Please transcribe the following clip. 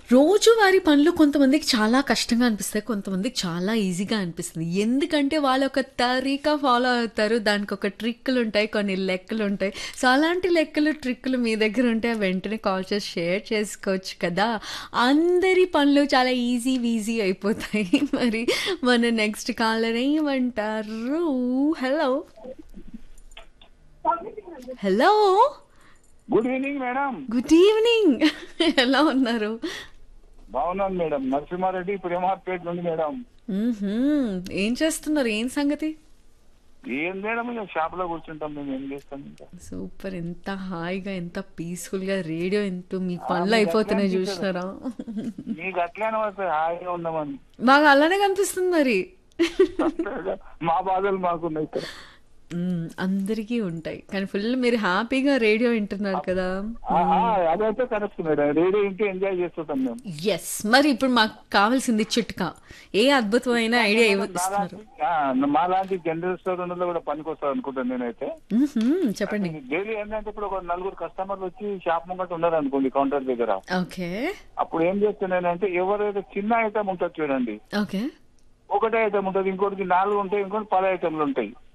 రోజువారీ పనులు కొంతమందికి చాలా కష్టంగా అనిపిస్తాయి కొంతమందికి చాలా ఈజీగా అనిపిస్తుంది ఎందుకంటే వాళ్ళు ఒక తరీకా ఫాలో అవుతారు దానికి ఒక ట్రిక్కులు ఉంటాయి కొన్ని లెక్కలు ఉంటాయి సో అలాంటి లెక్కలు ట్రిక్కులు మీ దగ్గర ఉంటే వెంటనే కాల్ చేసి షేర్ చేసుకోవచ్చు కదా అందరి పనులు చాలా ఈజీ వీజీ అయిపోతాయి మరి మన నెక్స్ట్ కాలర్ ఏమంటారు hello hello good evening madam good evening ఎలా ఉన్నారు బాగున్నాను మేడం నరసింహారెడ్డి ప్రేమార్పేట నుండి మేడం మ్మ్హ్మ్. ఏం చేస్తున్నారు ఏం సంగతి ఏం మేడం ఇక షాప్ లో కూర్చుంటాం మేము ఏం చేస్తాం ఇంకా సూపర్ ఎంత హాయిగా ఎంత పీస్ఫుల్ గా రేడియో ఎంతో మీ పనులు అయిపోతున్నాయి చూసినారా మీకు అట్లానే వస్తాయి హాయిగా ఉన్నామని బాగా అలానే కనిపిస్తుంది మరి మా బాధలు మాకున్నాయి ఇక్కడ మ్మ్, అందరికీ ఉంటాయి కానీ ఫుల్ మీరు హ్యాపీగా రేడియో వింటున్నారు కదా ఆ, ఆ, అదైతే కరెక్ట్ మేడం రేడియో ఇంటే ఎంజాయ్ చేస్తుంటాం మేము ఎస్ మరి ఇప్పుడు మాకు కావాల్సింది చిట్కా ఏ అద్భుతమైన ఐడియా ఇస్తున్నారు మాలాంటి- ఆ, మాలాంటి జనరల్ స్టోర్ లో కూడా పనికొస్తారు అనుకుంటాను నేనైతే మ్మ్హ్మ్, చెప్పండి డైలీ ఏంటంటే ఇప్పుడు ఒక నలుగురు కస్టమర్లు వచ్చి షాప్ ముంగట ఉన్నారు అనుకోండి కౌంటర్ దగ్గర ఓకే అప్పుడు ఏం చేస్తున్నానంటే ఎవరైతే చిన్న ఐటమ్ ఉంటుంది చూడండి ఓకే ఒకటే ఐటమ్ ఉంటుంది ఇంకోటికి నాలుగు ఉంటాయి ఇంకోటి పది ఐటమ్లు ఉంటాయి